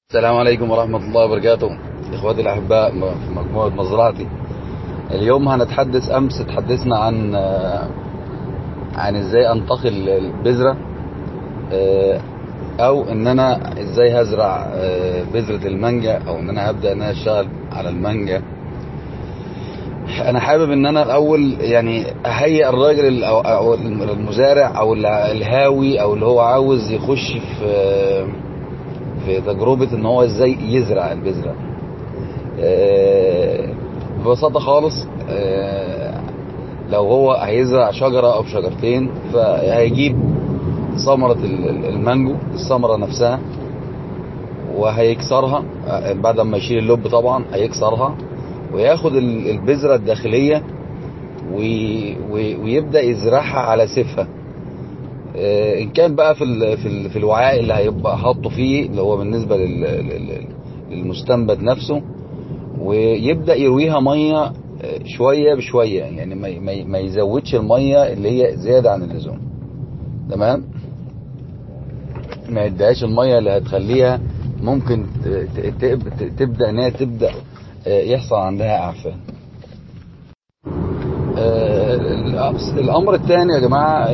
السلام عليكم ورحمة الله وبركاته إخواتي الأحباء في مجموعة مزرعتي اليوم هنتحدث أمس تحدثنا عن عن إزاي أنتقل البذرة أو إن أنا إزاي هزرع بذرة المانجا أو إن أنا هبدأ إن أنا أشتغل على المانجا أنا حابب إن أنا الأول يعني أهيئ الراجل أو المزارع أو الهاوي أو اللي هو عاوز يخش في في تجربة ان هو ازاي يزرع البذرة ببساطة خالص لو هو هيزرع شجرة او شجرتين فهيجيب ثمرة المانجو الثمرة نفسها وهيكسرها بعد ما يشيل اللب طبعا هيكسرها وياخد البذرة الداخلية ويبدأ يزرعها على سفة ان كان بقى في ال في, ال في الوعاء اللي هيبقى حاطه فيه اللي هو بالنسبه للمستنبت نفسه ويبدا يرويها ميه شويه بشويه يعني ما ما يزودش الميه اللي هي زياده عن اللزوم تمام ما يديهاش الميه اللي هتخليها ممكن تبدا ان هي تبدا يحصل عندها اعفان الامر الثاني يا جماعه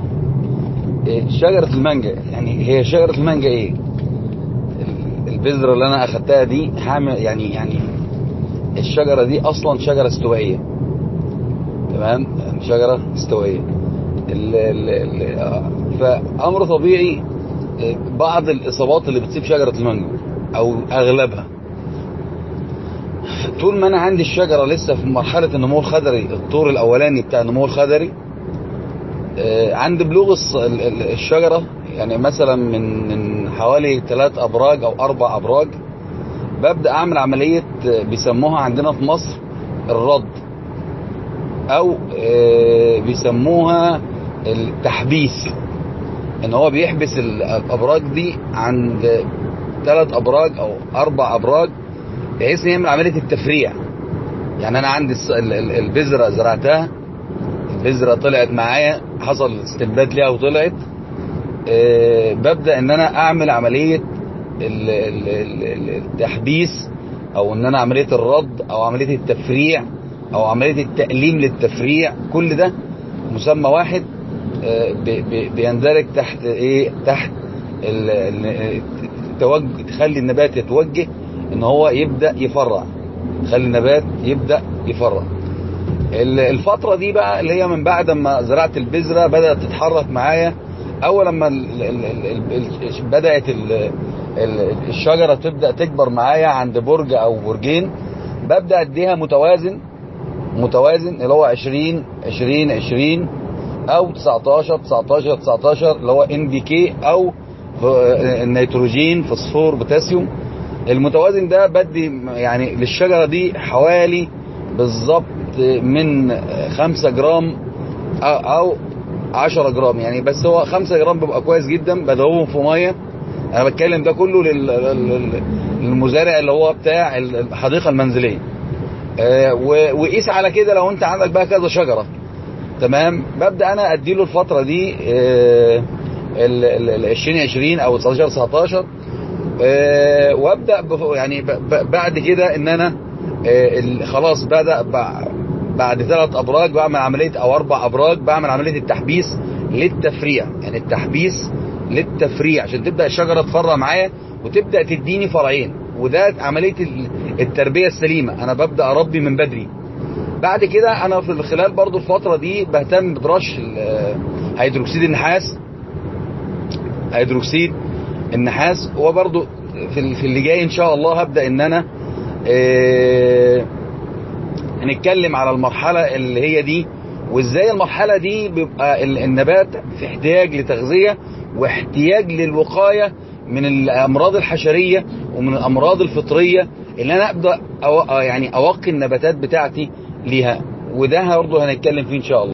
شجرة المانجا يعني هي شجرة المانجا ايه البذرة اللي انا اخدتها دي حامل يعني يعني الشجرة دي اصلا شجرة استوائية تمام شجرة استوائية ال ال ال فامر طبيعي بعض الاصابات اللي بتصيب شجرة المانجا او اغلبها طول ما انا عندي الشجرة لسه في مرحلة النمو الخضري الطور الاولاني بتاع النمو الخضري عند بلوغ الشجرة يعني مثلا من من حوالي ثلاث أبراج أو أربع أبراج ببدأ أعمل عملية بيسموها عندنا في مصر الرد أو بيسموها التحبيس إن هو بيحبس الأبراج دي عند ثلاث أبراج أو أربع أبراج بحيث إن يعمل عملية التفريع يعني أنا عندي البذرة زرعتها البذره طلعت معايا حصل استنبات ليها وطلعت أه ببدا ان انا اعمل عمليه التحبيس او ان انا عمليه الرد او عمليه التفريع او عمليه التأليم للتفريع كل ده مسمى واحد أه بيندرج تحت ايه تحت التوجه تخلي النبات يتوجه ان هو يبدا يفرع تخلي النبات يبدا يفرع الفترة دي بقى اللي هي من بعد ما زرعت البذرة بدأت تتحرك معايا أول لما بدأت الشجرة تبدأ تكبر معايا عند برج أو برجين ببدأ أديها متوازن متوازن اللي هو 20 20 20 أو 19 19 19 اللي هو ان بي كي أو النيتروجين فوسفور بوتاسيوم المتوازن ده بدي يعني للشجرة دي حوالي بالظبط من 5 جرام او 10 جرام يعني بس هو 5 جرام بيبقى كويس جدا بدوبهم في ميه انا بتكلم ده كله للمزارع اللي هو بتاع الحديقه المنزليه وقيس على كده لو انت عندك بقى كذا شجره تمام ببدا انا اديله الفتره دي ال 2020 او 19 19 وابدا يعني بعد كده ان انا خلاص بدا بعد ثلاث ابراج بعمل عمليه او اربع ابراج بعمل عمليه التحبيس للتفريع يعني التحبيس للتفريع عشان تبدا الشجره تفرع معايا وتبدا تديني فرعين وده عمليه التربيه السليمه انا ببدا اربي من بدري بعد كده انا في خلال برضو الفتره دي بهتم برش هيدروكسيد النحاس هيدروكسيد النحاس وبرضو في اللي جاي ان شاء الله هبدا ان انا إيه هنتكلم على المرحلة اللي هي دي وازاي المرحلة دي بيبقى النبات في احتياج لتغذية واحتياج للوقاية من الامراض الحشرية ومن الامراض الفطرية اللي انا ابدا أو يعني اوقي النباتات بتاعتي ليها وده برضه هنتكلم فيه ان شاء الله